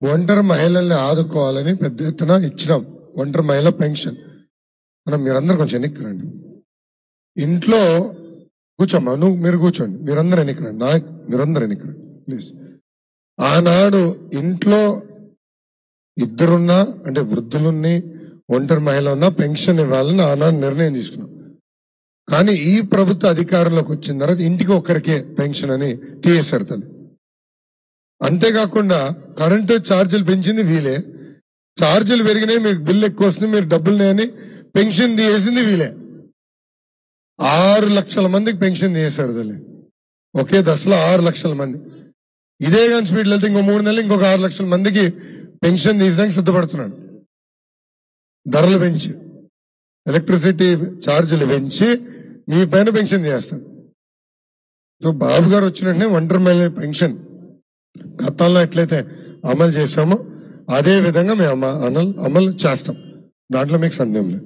ఒంటరి మహిళల్ని ఆదుకోవాలని పెద్ద ఎత్తున ఇచ్చినాం ఒంటరి మహిళ పెన్షన్ మనం మీరందరూ కొంచెం ఎన్నికరండి ఇంట్లో కూర్చోమ్మా నువ్వు మీరు కూర్చోండి మీరందరూ ఎన్నికరండి నాకు మీరందరూ ఎన్నికరండి ప్లీజ్ ఆనాడు ఇంట్లో ఇద్దరున్నా అంటే వృద్ధులున్ని ఒంటరి మహిళ ఉన్నా పెన్షన్ ఇవ్వాలని ఆనాడు నిర్ణయం తీసుకున్నాం కానీ ఈ ప్రభుత్వ అధికారంలోకి వచ్చిన తర్వాత ఇంటికి ఒక్కరికే పెన్షన్ అని తీసేశారు తల్లి అంతేకాకుండా కరెంటు ఛార్జీలు పెంచింది వీలే ఛార్జీలు పెరిగినాయి మీకు బిల్లు ఎక్కువ వస్తుంది మీరు డబ్బులు లేని పెన్షన్ తీసేసింది వీలే ఆరు లక్షల మందికి పెన్షన్ తీసేశారు తల్లి ఒకే దశలో ఆరు లక్షల మంది ఇదే కానీ స్పీడ్లో వెళ్తే ఇంకో మూడు నెలలు ఇంకొక ఆరు లక్షల మందికి పెన్షన్ తీసడానికి సిద్ధపడుతున్నాడు ధరలు పెంచి ఎలక్ట్రిసిటీ ఛార్జీలు పెంచి మీ పైన పెన్షన్ చేస్తాడు సో బాబు గారు వచ్చినట్టే ఒంటరి మహిళ పెన్షన్ గతంలో ఎట్లయితే అమలు చేశామో అదే విధంగా మేము అమ- అమలు అమలు చేస్తాం దాంట్లో మీకు సందేహం లేదు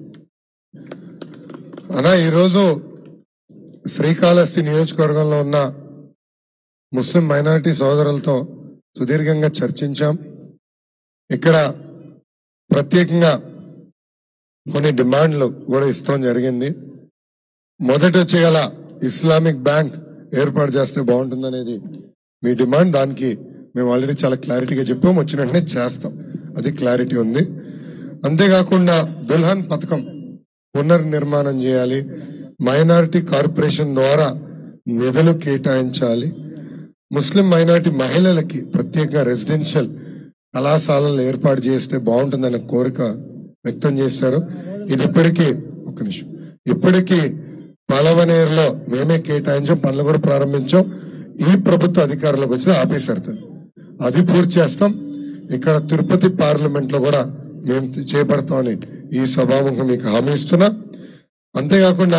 అనా ఈరోజు శ్రీకాళహస్తి నియోజకవర్గంలో ఉన్న ముస్లిం మైనారిటీ సోదరులతో సుదీర్ఘంగా చర్చించాం ఇక్కడ ప్రత్యేకంగా కొన్ని డిమాండ్లు కూడా ఇస్తాం జరిగింది మొదటి వచ్చే గల ఇస్లామిక్ బ్యాంక్ ఏర్పాటు చేస్తే బాగుంటుందనేది మీ డిమాండ్ దానికి మేము ఆల్రెడీ చాలా క్లారిటీగా చెప్పాం వచ్చిన వెంటనే చేస్తాం అది క్లారిటీ ఉంది అంతేకాకుండా దుల్హన్ పథకం పునర్నిర్మాణం చేయాలి మైనారిటీ కార్పొరేషన్ ద్వారా నిధులు కేటాయించాలి ముస్లిం మైనారిటీ మహిళలకి ప్రత్యేకంగా రెసిడెన్షియల్ కళాశాలలు ఏర్పాటు చేస్తే బాగుంటుందనే కోరిక వ్యక్తం చేశారు ఇది ఇప్పటికీ ఒక నిమిషం ఇప్పటికీ పలవనేరులో మేమే కేటాయించాం పనులు కూడా ప్రారంభించాం ఈ ప్రభుత్వ అధికారంలోకి వచ్చిన ఆపేశారు అది పూర్తి చేస్తాం ఇక్కడ తిరుపతి పార్లమెంట్ లో కూడా మేము చేపడతామని ఈ సభాముఖం మీకు హామీ ఇస్తున్నా అంతేకాకుండా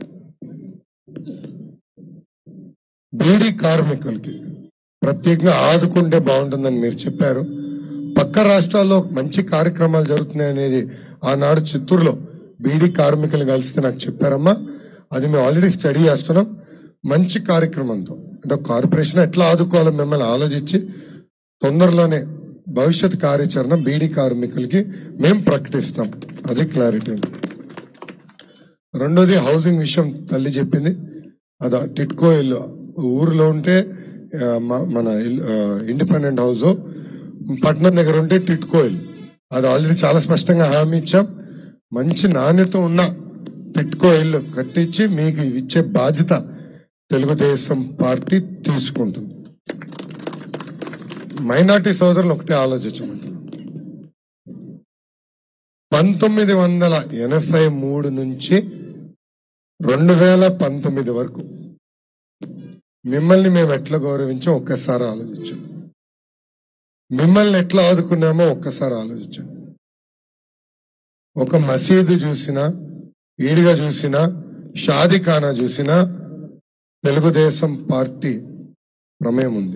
బీడీ కార్మికులకి ప్రత్యేకంగా ఆదుకుంటే బాగుంటుందని మీరు చెప్పారు పక్క రాష్ట్రాల్లో మంచి కార్యక్రమాలు జరుగుతున్నాయి అనేది ఆనాడు చిత్తూరులో బీడీ కార్మికులు కలిస్తే నాకు చెప్పారమ్మా అది మేము ఆల్రెడీ స్టడీ చేస్తున్నాం మంచి కార్యక్రమంతో అంటే ఒక కార్పొరేషన్ ఎట్లా ఆదుకోవాలో మిమ్మల్ని ఆలోచించి తొందరలోనే భవిష్యత్ కార్యాచరణ బీడీ కార్మికులకి మేము ప్రకటిస్తాం అది క్లారిటీ ఉంది రెండోది హౌసింగ్ విషయం తల్లి చెప్పింది అది టిట్కో ఇల్లు ఊరిలో ఉంటే ఆ, మ- మన ఇల్లు, ఆ, ఇండిపెండెంట్ హౌస్ పట్నం దగ్గర ఉంటే టిట్కో ఇల్లు అది ఆల్రెడీ చాలా స్పష్టంగా హామీ ఇచ్చాం మంచి నాణ్యత ఉన్న టిట్కో ఇల్లు కట్టించి మీకు ఇచ్చే బాధ్యత తెలుగుదేశం పార్టీ తీసుకుంటుంది మైనార్టీ సోదరులు ఒకటే ఆలోచించమంటున్నాం పంతొమ్మిది వందల ఎనభై మూడు నుంచి రెండు వేల పంతొమ్మిది వరకు మిమ్మల్ని మేము ఎట్లా గౌరవించాం ఒక్కసారి ఆలోచించాం మిమ్మల్ని ఎట్లా ఆదుకున్నామో ఒక్కసారి ఆలోచించాం ఒక మసీదు చూసినా ఈడిగా చూసినా షాదిఖానా చూసినా తెలుగుదేశం పార్టీ ప్రమేయం ఉంది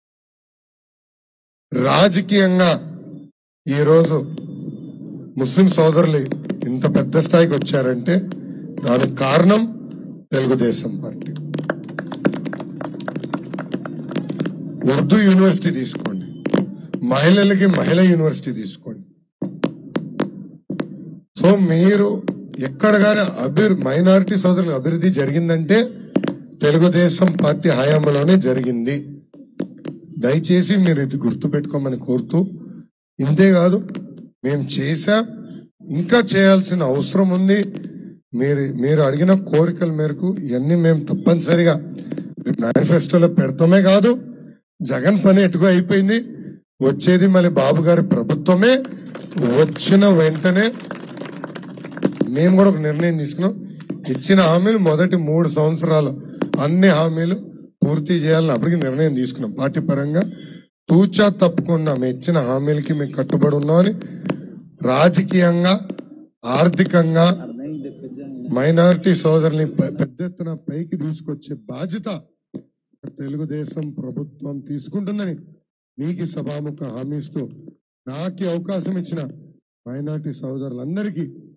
రాజకీయంగా ఈరోజు ముస్లిం సోదరులు ఇంత పెద్ద స్థాయికి వచ్చారంటే దానికి కారణం తెలుగుదేశం పార్టీ ఉర్దూ యూనివర్సిటీ తీసుకోండి మహిళలకి మహిళా యూనివర్సిటీ తీసుకోండి సో మీరు ఎక్కడ కానీ అభివృ మైనారిటీ సోదరులకు అభివృద్ధి జరిగిందంటే తెలుగుదేశం పార్టీ హయాంలోనే జరిగింది దయచేసి మీరు ఇది గుర్తు పెట్టుకోమని కోరుతూ ఇంతేకాదు మేము చేసా ఇంకా చేయాల్సిన అవసరం ఉంది మీరు మీరు అడిగిన కోరికల మేరకు ఇవన్నీ మేము తప్పనిసరిగా మేనిఫెస్టోలో పెడతామే కాదు జగన్ పని ఎటుగా అయిపోయింది వచ్చేది మళ్ళీ బాబు గారి ప్రభుత్వమే వచ్చిన వెంటనే మేము కూడా ఒక నిర్ణయం తీసుకున్నాం ఇచ్చిన హామీలు మొదటి మూడు సంవత్సరాలు అన్ని హామీలు పూర్తి చేయాలని అప్పటికి నిర్ణయం తీసుకున్నాం పార్టీ పరంగా తూచా తప్పకుండా మేము ఇచ్చిన హామీలకి మేము కట్టుబడి ఉన్నామని రాజకీయంగా ఆర్థికంగా మైనారిటీ సోదరుల్ని పె- పెద్ద ఎత్తున పైకి తీసుకొచ్చే బాధ్యత తెలుగుదేశం ప్రభుత్వం తీసుకుంటుందని మీకు ఈ సభాముఖ హామీ ఇస్తూ నాకు ఈ అవకాశం ఇచ్చిన మైనారిటీ సోదరులందరికీ